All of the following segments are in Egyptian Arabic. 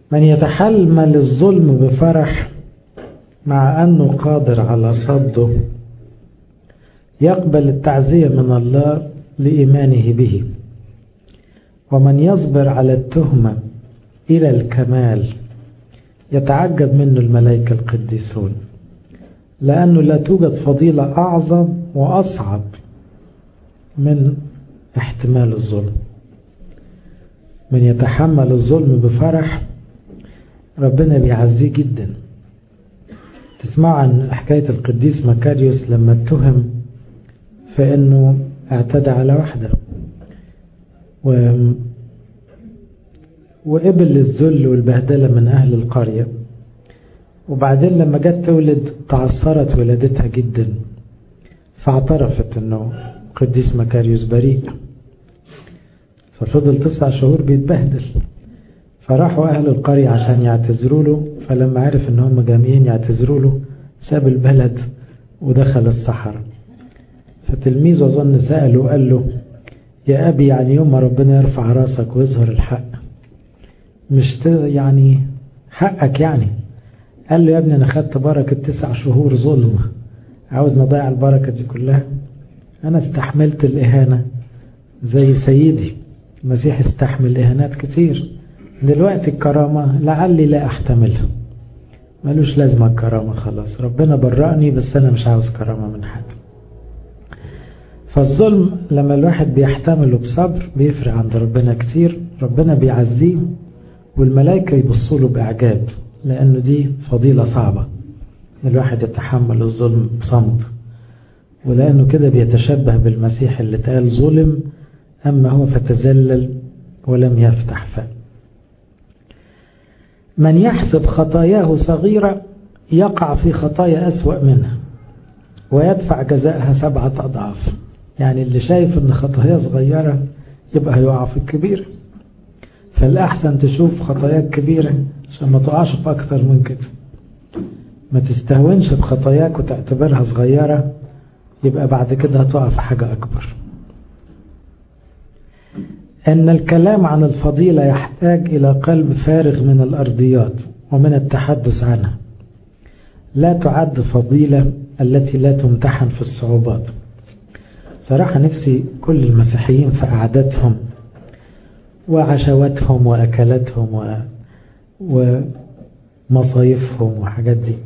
من يتحمل الظلم بفرح مع أنه قادر على صده يقبل التعزية من الله لإيمانه به ومن يصبر على التهمة إلى الكمال يتعجب منه الملائكة القديسون لأنه لا توجد فضيلة أعظم وأصعب من احتمال الظلم من يتحمل الظلم بفرح ربنا بيعزيه جدا تسمعوا عن حكاية القديس مكاريوس لما اتهم في انه اعتدى على واحدة و... وقبل الذل والبهدلة من اهل القرية وبعدين لما جت تولد تعثرت ولادتها جدا فاعترفت انه قديس مكاريوس بريء ففضل تسع شهور بيتبهدل فراحوا أهل القرية عشان يعتذروا له فلما عرف إن هم جامعين يعتذروا له ساب البلد ودخل الصحراء فتلميذه أظن سأله وقال له يا أبي يعني يوم ما ربنا يرفع راسك ويظهر الحق مش يعني حقك يعني قال له يا ابني أنا خدت بركة تسع شهور ظلم عاوز نضيع البركة دي كلها أنا استحملت الإهانة زي سيدي المسيح استحمل إهانات كتير دلوقتي الكرامة لعلي لا أحتملها ملوش لازمة الكرامة خلاص ربنا برأني بس أنا مش عاوز كرامة من حد فالظلم لما الواحد بيحتمله بصبر بيفرق عند ربنا كتير ربنا بيعزيه والملائكة يبصوا له بإعجاب لأنه دي فضيلة صعبة الواحد يتحمل الظلم بصمت ولأنه كده بيتشبه بالمسيح اللي قال ظلم أما هو فتذلل ولم يفتح فم من يحسب خطاياه صغيرة يقع في خطايا أسوأ منها ويدفع جزاءها سبعة أضعاف يعني اللي شايف ان خطاياه صغيرة يبقى هيقع في الكبير فالأحسن تشوف خطاياك كبيرة عشان ما تقعش في أكتر من كده ما تستهونش بخطاياك وتعتبرها صغيرة يبقى بعد كده هتقع في حاجة أكبر أن الكلام عن الفضيلة يحتاج إلى قلب فارغ من الأرضيات ومن التحدث عنها لا تعد فضيلة التي لا تمتحن في الصعوبات صراحة نفسي كل المسيحيين في قعدتهم وعشواتهم وأكلاتهم و... ومصايفهم وحاجات دي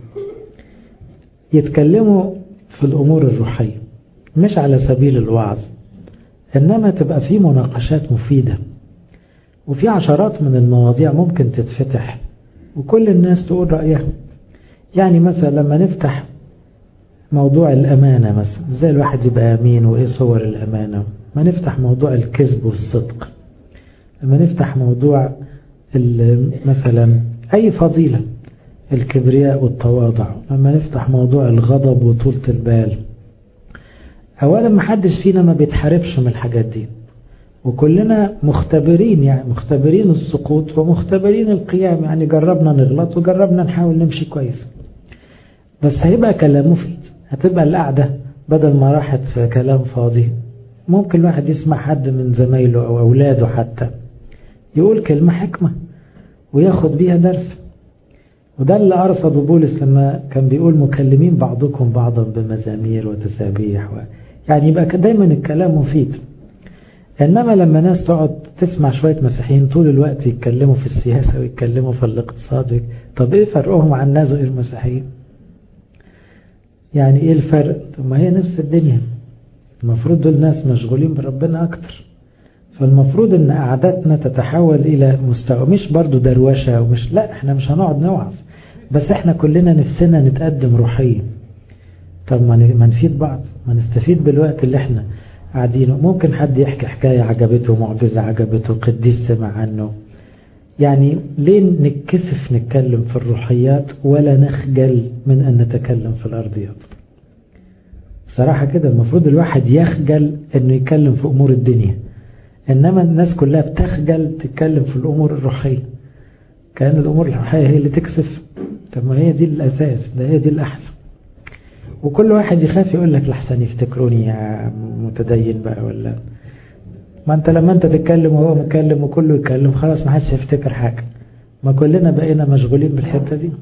يتكلموا في الأمور الروحية مش على سبيل الوعظ إنما تبقى في مناقشات مفيدة وفي عشرات من المواضيع ممكن تتفتح وكل الناس تقول رأيها يعني مثلا لما نفتح موضوع الأمانة مثلا ازاي الواحد يبقى أمين وإيه صور الأمانة ما نفتح موضوع الكذب والصدق لما نفتح موضوع مثلا أي فضيلة الكبرياء والتواضع لما نفتح موضوع الغضب وطولة البال أولا ما حدش فينا ما بيتحاربش من الحاجات دي وكلنا مختبرين يعني مختبرين السقوط ومختبرين القيام يعني جربنا نغلط وجربنا نحاول نمشي كويس بس هيبقى كلام مفيد هتبقى القعدة بدل ما راحت في كلام فاضي ممكن الواحد يسمع حد من زمايله أو أولاده حتى يقول كلمة حكمة وياخد بيها درس وده اللي أرصد بولس لما كان بيقول مكلمين بعضكم بعضا بمزامير وتسابيح و... يعني يبقى دايما الكلام مفيد إنما لما ناس تقعد تسمع شوية مسيحيين طول الوقت يتكلموا في السياسة ويتكلموا في الاقتصاد طب إيه فرقهم عن ناس غير مسيحيين يعني إيه الفرق طب ما هي نفس الدنيا المفروض دول ناس مشغولين بربنا أكتر فالمفروض ان قعدتنا تتحول الى مستوى مش برضو دروشة ومش لا احنا مش هنقعد نوعظ بس احنا كلنا نفسنا نتقدم روحيا طب ما نفيد بعض ما نستفيد بالوقت اللي احنا قاعدينه ممكن حد يحكي حكاية عجبته معجزة عجبته قديس سمع عنه يعني ليه نتكسف نتكلم في الروحيات ولا نخجل من ان نتكلم في الارضيات صراحة كده المفروض الواحد يخجل انه يتكلم في امور الدنيا إنما الناس كلها بتخجل تتكلم في الأمور الروحية كأن الأمور الروحية هي اللي تكسف طب ما هي دي الأساس ده هي دي الأحسن وكل واحد يخاف يقول لك لحسن يفتكروني يا متدين بقى ولا ما أنت لما أنت تتكلم وهو متكلم وكله يتكلم خلاص ما حدش يفتكر حاجة ما كلنا بقينا مشغولين بالحتة دي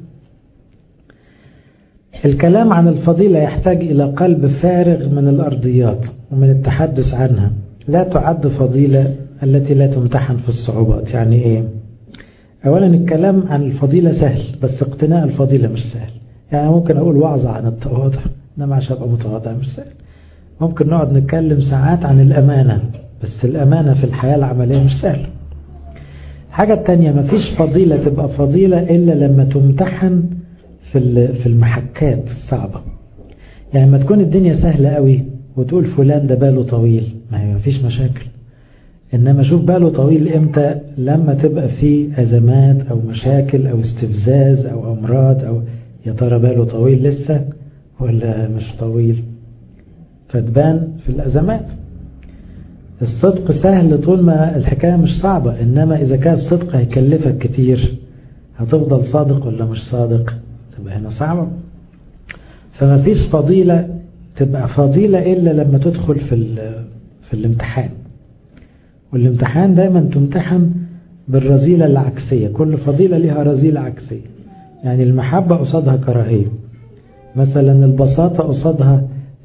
الكلام عن الفضيلة يحتاج إلى قلب فارغ من الأرضيات ومن التحدث عنها لا تعد فضيلة التي لا تمتحن في الصعوبات يعني إيه أولا الكلام عن الفضيلة سهل بس اقتناء الفضيلة مش سهل يعني ممكن أقول وعظة عن التواضع إنما عشان أبقى متواضع مش سهل ممكن نقعد نتكلم ساعات عن الأمانة بس الأمانة في الحياة العملية مش سهلة حاجة التانية مفيش فضيلة تبقى فضيلة إلا لما تمتحن في في المحكات الصعبة يعني لما تكون الدنيا سهلة قوي وتقول فلان ده باله طويل ما هي مفيش مشاكل إنما شوف باله طويل إمتى لما تبقى في أزمات أو مشاكل أو استفزاز أو أمراض أو يا ترى باله طويل لسه ولا مش طويل فتبان في الأزمات الصدق سهل طول ما الحكاية مش صعبة إنما إذا كان الصدق هيكلفك كتير هتفضل صادق ولا مش صادق تبقى هنا صعبة فما فيش فضيلة تبقى فضيلة إلا لما تدخل في, في الامتحان والامتحان دايما تمتحن بالرذيلة العكسية كل فضيلة لها رذيلة عكسية يعني المحبة قصادها كراهية مثلا البساطة قصادها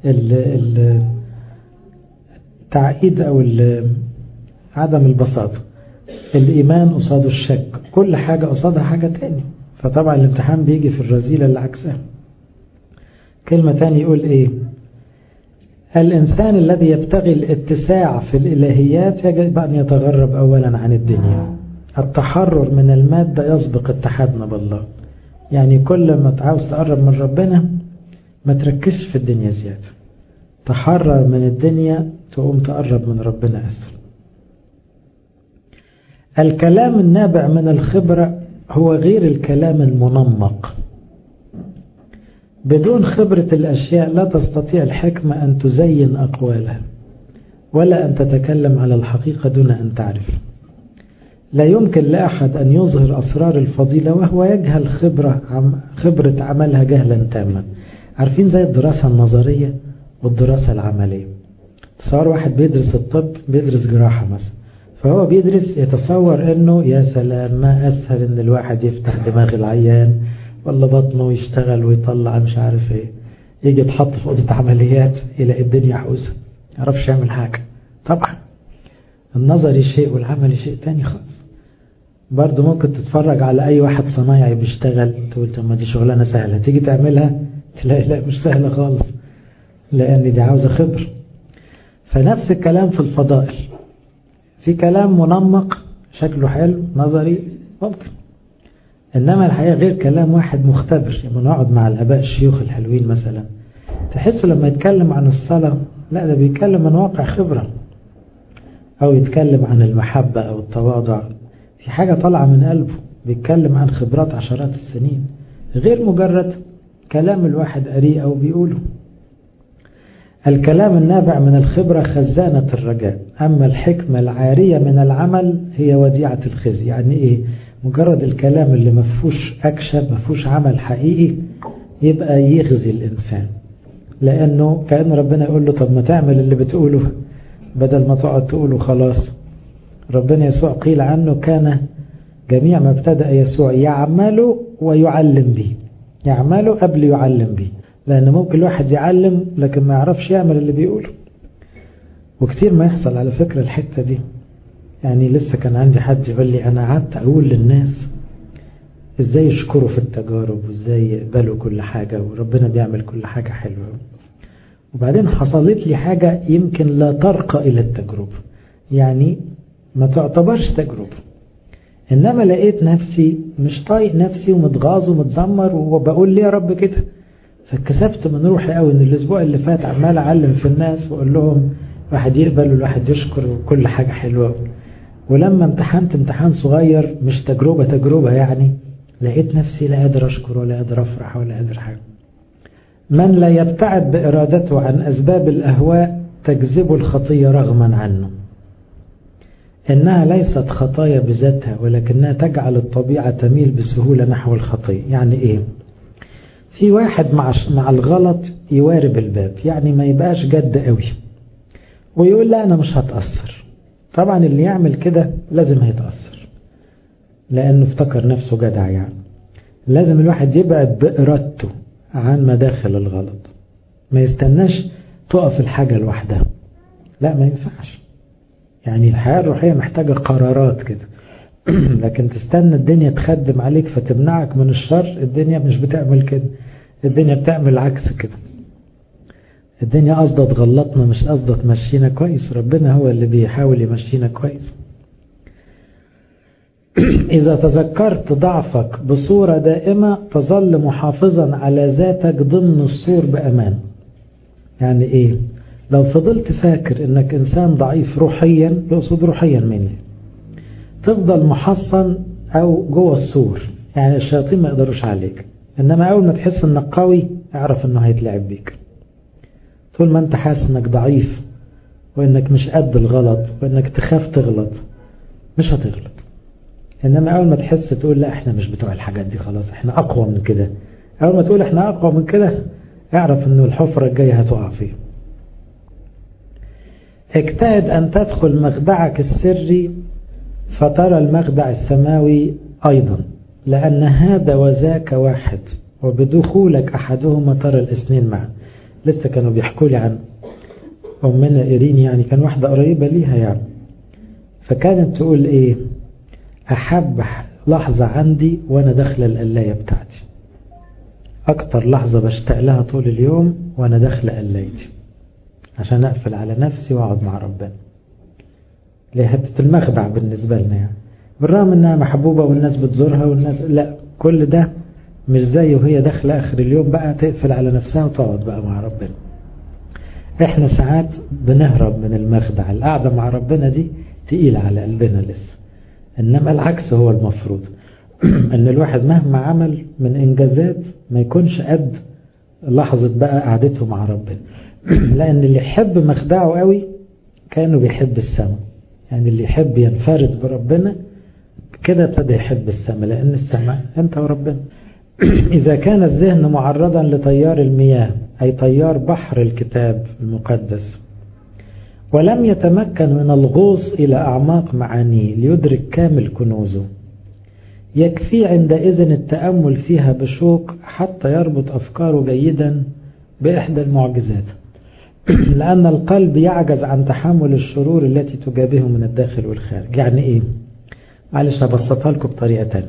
التعقيد أو عدم البساطة الإيمان قصاده الشك كل حاجة قصادها حاجة تانية فطبعا الامتحان بيجي في الرذيلة اللي عكسها كلمة تانية يقول إيه الإنسان الذي يبتغي الاتساع في الإلهيات يجب أن يتغرب أولا عن الدنيا التحرر من المادة يسبق اتحادنا بالله يعني كل ما تعاوز تقرب من ربنا ما تركزش في الدنيا زيادة تحرر من الدنيا تقوم تقرب من ربنا أسهل الكلام النابع من الخبرة هو غير الكلام المنمق بدون خبرة الأشياء لا تستطيع الحكمة أن تزين أقوالها ولا أن تتكلم على الحقيقة دون أن تعرف لا يمكن لأحد أن يظهر أسرار الفضيلة وهو يجهل خبرة عم خبرة عملها جهلا تاما عارفين زي الدراسة النظرية والدراسة العملية تصور واحد بيدرس الطب بيدرس جراحة مثلا فهو بيدرس يتصور انه يا سلام ما اسهل ان الواحد يفتح دماغ العيان ولا بطنه يشتغل ويطلع مش عارف ايه يجي يتحط في اوضه عمليات يلاقي الدنيا حوسه ما يعرفش يعمل حاجه طبعا النظري شيء والعملي شيء تاني خالص برضه ممكن تتفرج على اي واحد صنايعي بيشتغل تقول طب ما دي شغلانه سهله تيجي تعملها تلاقي لا مش سهله خالص لان دي عاوزه خبر فنفس الكلام في الفضائل في كلام منمق شكله حلو نظري ممكن إنما الحقيقة غير كلام واحد مختبر لما يعني نقعد مع الآباء الشيوخ الحلوين مثلا تحس لما يتكلم عن الصلاة لا ده بيتكلم من واقع خبرة أو يتكلم عن المحبة أو التواضع في حاجة طالعة من قلبه بيتكلم عن خبرات عشرات السنين غير مجرد كلام الواحد قريه أو بيقوله الكلام النابع من الخبرة خزانة الرجاء أما الحكمة العارية من العمل هي وديعة الخزي يعني إيه مجرد الكلام اللي مفهوش أكشن مفهوش عمل حقيقي يبقى يغزي الإنسان لأنه كأن ربنا يقول له طب ما تعمل اللي بتقوله بدل ما تقعد تقوله خلاص ربنا يسوع قيل عنه كان جميع ما ابتدأ يسوع يعمل ويعلم به يعمل قبل يعلم به لأن ممكن الواحد يعلم لكن ما يعرفش يعمل اللي بيقوله وكتير ما يحصل على فكرة الحتة دي يعني لسه كان عندي حد يقول لي أنا قعدت أقول للناس إزاي يشكروا في التجارب وإزاي يقبلوا كل حاجة وربنا بيعمل كل حاجة حلوة وبعدين حصلت لي حاجة يمكن لا ترقى إلى التجربة يعني ما تعتبرش تجربة إنما لقيت نفسي مش طايق نفسي ومتغاظ ومتذمر وبقول ليه يا رب كده فاتكسفت من روحي قوي ان الاسبوع اللي فات عمال اعلم في الناس واقول لهم واحد يقبل والواحد يشكر وكل حاجه حلوه ولما امتحنت امتحان صغير مش تجربه تجربه يعني لقيت نفسي لا قادر اشكر ولا قادر افرح ولا قادر حاجه من لا يبتعد بارادته عن اسباب الاهواء تجذبه الخطيه رغما عنه انها ليست خطايا بذاتها ولكنها تجعل الطبيعه تميل بسهوله نحو الخطيه يعني ايه في واحد مع مع الغلط يوارب الباب يعني ما يبقاش جد قوي ويقول لا انا مش هتأثر طبعا اللي يعمل كده لازم هيتأثر لأنه افتكر نفسه جدع يعني لازم الواحد يبعد بإرادته عن مداخل الغلط ما يستناش تقف الحاجة لوحدها لا ما ينفعش يعني الحياة الروحية محتاجة قرارات كده لكن تستنى الدنيا تخدم عليك فتمنعك من الشر الدنيا مش بتعمل كده الدنيا بتعمل عكس كده الدنيا قصدة تغلطنا مش قصدة تمشينا كويس ربنا هو اللي بيحاول يمشينا كويس إذا تذكرت ضعفك بصورة دائمة تظل محافظا على ذاتك ضمن السور بأمان يعني إيه لو فضلت فاكر إنك إنسان ضعيف روحيا يقصد روحيا مني تفضل محصن أو جوه السور يعني الشياطين ما يقدروش عليك إنما أول ما تحس إنك قوي اعرف إنه هيتلعب بيك طول ما أنت حاسس إنك ضعيف وإنك مش قد الغلط وإنك تخاف تغلط مش هتغلط إنما أول ما تحس تقول لا إحنا مش بتوع الحاجات دي خلاص إحنا أقوى من كده أول ما تقول إحنا أقوى من كده اعرف إنه الحفرة الجاية هتقع فيه اجتهد أن تدخل مخدعك السري فترى المخدع السماوي أيضا لأن هذا وذاك واحد وبدخولك أحدهما ترى الاثنين معا لسه كانوا بيحكوا لي عن أمنا إيرين يعني كان واحدة قريبة ليها يعني فكانت تقول إيه أحب لحظة عندي وأنا داخلة القلاية بتاعتي أكتر لحظة بشتاق لها طول اليوم وأنا داخلة قلايتي عشان أقفل على نفسي وأقعد مع ربنا ليه حتة المخدع بالنسبة لنا يعني بالرغم إنها محبوبة والناس بتزورها والناس لا كل ده مش زي وهي داخلة آخر اليوم بقى تقفل على نفسها وتقعد بقى مع ربنا احنا ساعات بنهرب من المخدع القعدة مع ربنا دي تقيلة على قلبنا لسه إنما العكس هو المفروض إن الواحد مهما عمل من إنجازات ما يكونش قد لحظة بقى قعدته مع ربنا لأن اللي يحب مخدعه قوي كانوا بيحب السماء يعني اللي يحب ينفرد بربنا كده ابتدى يحب السماء لأن السماء أنت وربنا إذا كان الذهن معرضا لتيار المياه أي تيار بحر الكتاب المقدس ولم يتمكن من الغوص إلى أعماق معانيه ليدرك كامل كنوزه يكفي عندئذ التأمل فيها بشوق حتى يربط أفكاره جيدا بإحدى المعجزات لأن القلب يعجز عن تحمل الشرور التي تجابهه من الداخل والخارج يعني إيه؟ معلش هبسطها لكم بطريقة تانية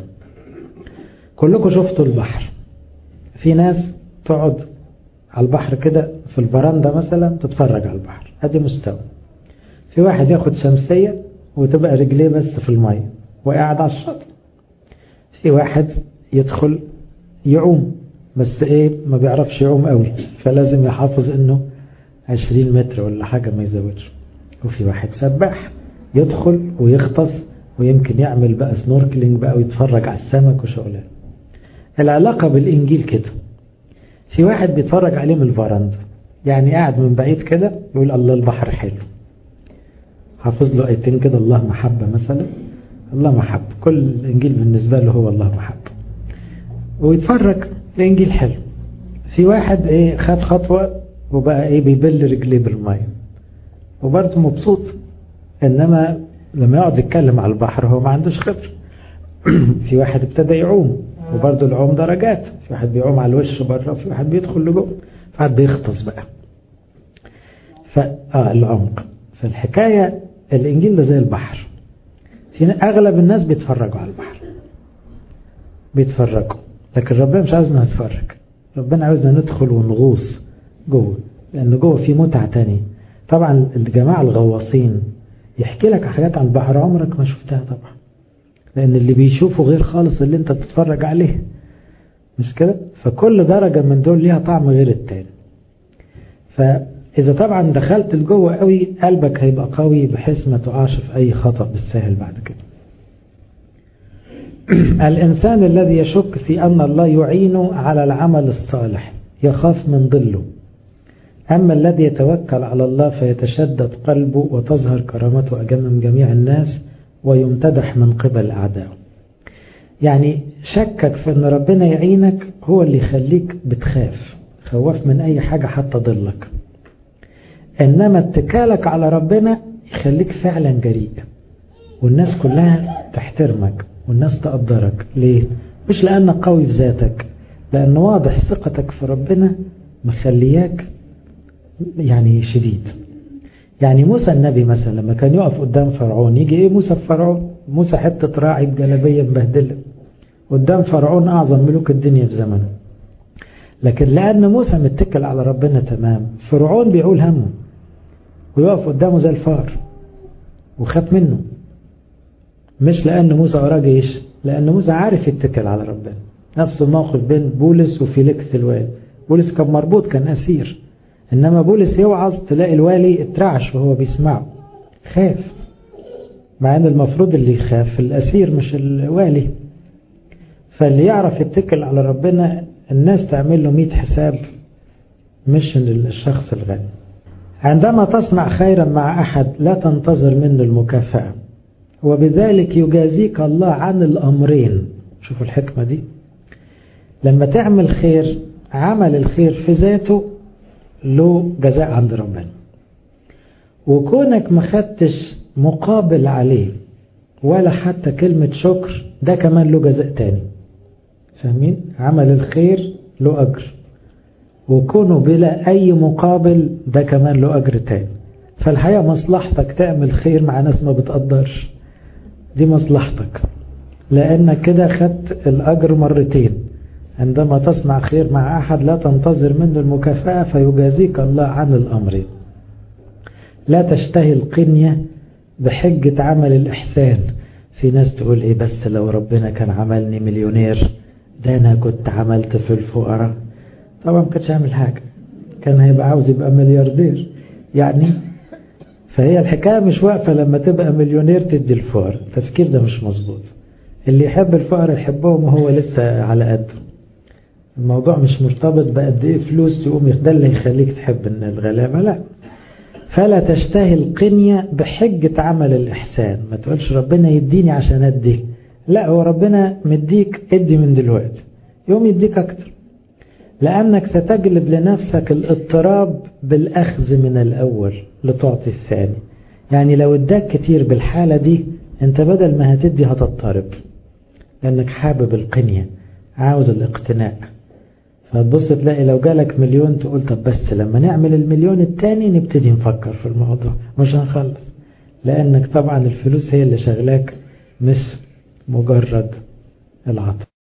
كلكم شفتوا البحر في ناس تقعد على البحر كده في البرندة مثلا تتفرج على البحر ادي مستوى في واحد ياخد شمسية وتبقى رجليه بس في المية وقاعد على الشط في واحد يدخل يعوم بس ايه ما بيعرفش يعوم قوي فلازم يحافظ انه 20 متر ولا حاجة ما يزودش وفي واحد سباح يدخل ويغطس ويمكن يعمل بقى سنوركلينج بقى ويتفرج على السمك وشغلان العلاقة بالإنجيل كده في واحد بيتفرج عليه من الفرندا يعني قاعد من بعيد كده يقول الله البحر حلو حافظ له ايتين كده الله محبة مثلا الله محبة كل الإنجيل بالنسبة له هو الله محبة ويتفرج الإنجيل حلو في واحد ايه خد خطوة وبقى ايه بيبل رجليه بالمية وبرضه مبسوط انما لما يقعد يتكلم على البحر هو ما عندوش خبرة في واحد ابتدى يعوم وبرضه العوم درجات في واحد بيعوم على الوش بره وفي واحد بيدخل لجوه في واحد بيغطس بقى ف اه العمق فالحكاية الإنجيل ده زي البحر في أغلب الناس بيتفرجوا على البحر بيتفرجوا لكن ربنا مش عاوزنا نتفرج ربنا عاوزنا ندخل ونغوص جوه لأن جوه في متعة تانية طبعا الجماعة الغواصين يحكي لك حاجات عن البحر عمرك ما شفتها طبعا لأن اللي بيشوفه غير خالص اللي انت بتتفرج عليه مش كده فكل درجة من دول ليها طعم غير التاني فإذا طبعا دخلت لجوه قوي قلبك هيبقى قوي بحيث ما تقعش في أي خطأ بالسهل بعد كده الإنسان الذي يشك في أن الله يعينه على العمل الصالح يخاف من ظله أما الذي يتوكل على الله فيتشدد قلبه وتظهر كرامته أمام جميع الناس ويمتدح من قبل أعدائه يعني شكك في أن ربنا يعينك هو اللي يخليك بتخاف خواف من أي حاجة حتى ضلك إنما اتكالك على ربنا يخليك فعلا جريء والناس كلها تحترمك والناس تقدرك ليه مش لأنك قوي في ذاتك لأن واضح ثقتك في ربنا مخلياك يعني شديد يعني موسى النبي مثلا لما كان يقف قدام فرعون يجي ايه موسى في فرعون موسى حتة راعي بجلبية مبهدلة قدام فرعون أعظم ملوك الدنيا في زمنه لكن لأن موسى متكل على ربنا تمام فرعون بيعول همه ويقف قدامه زي الفار وخاف منه مش لأن موسى وراه جيش لأن موسى عارف يتكل على ربنا نفس الموقف بين بولس وفيليكس الوالي بولس كان مربوط كان أسير إنما بولس يوعظ تلاقي الوالي اترعش وهو بيسمعه خاف مع ان المفروض اللي يخاف الأسير مش الوالي فاللي يعرف يتكل على ربنا الناس تعمل له مئة حساب مش الشخص الغني عندما تصنع خيرا مع أحد لا تنتظر منه المكافأة وبذلك يجازيك الله عن الأمرين شوفوا الحكمة دي لما تعمل خير عمل الخير في ذاته له جزاء عند ربنا وكونك ما خدتش مقابل عليه ولا حتى كلمة شكر ده كمان له جزاء تاني فاهمين عمل الخير له أجر وكونه بلا أي مقابل ده كمان له أجر تاني فالحقيقة مصلحتك تعمل خير مع ناس ما بتقدرش دي مصلحتك لأنك كده خدت الأجر مرتين عندما تصنع خير مع أحد لا تنتظر منه المكافأة فيجازيك الله عن الأمرين لا تشتهي القنية بحجة عمل الإحسان في ناس تقول إيه بس لو ربنا كان عملني مليونير ده أنا كنت عملت في الفقراء طبعا ما كانش عامل حاجة كان هيبقى عاوز يبقى ملياردير يعني فهي الحكاية مش واقفة لما تبقى مليونير تدي الفقراء التفكير ده مش مظبوط اللي يحب الفقراء يحبهم وهو لسه على قده الموضوع مش مرتبط بقد ايه فلوس يقوم ده اللي يخليك تحب ان الغلابة لا فلا تشتهي القنية بحجة عمل الإحسان ما تقولش ربنا يديني عشان أدي لا هو ربنا مديك ادي من دلوقتي يوم يديك أكتر لأنك ستجلب لنفسك الاضطراب بالأخذ من الأول لتعطي الثاني يعني لو اداك كتير بالحالة دي انت بدل ما هتدي هتضطرب لأنك حابب القنية عاوز الاقتناء فتبص تلاقي لو جالك مليون تقول طب بس لما نعمل المليون التاني نبتدي نفكر في الموضوع مش هنخلص لأنك طبعا الفلوس هي اللي شغلاك مش مجرد العطاء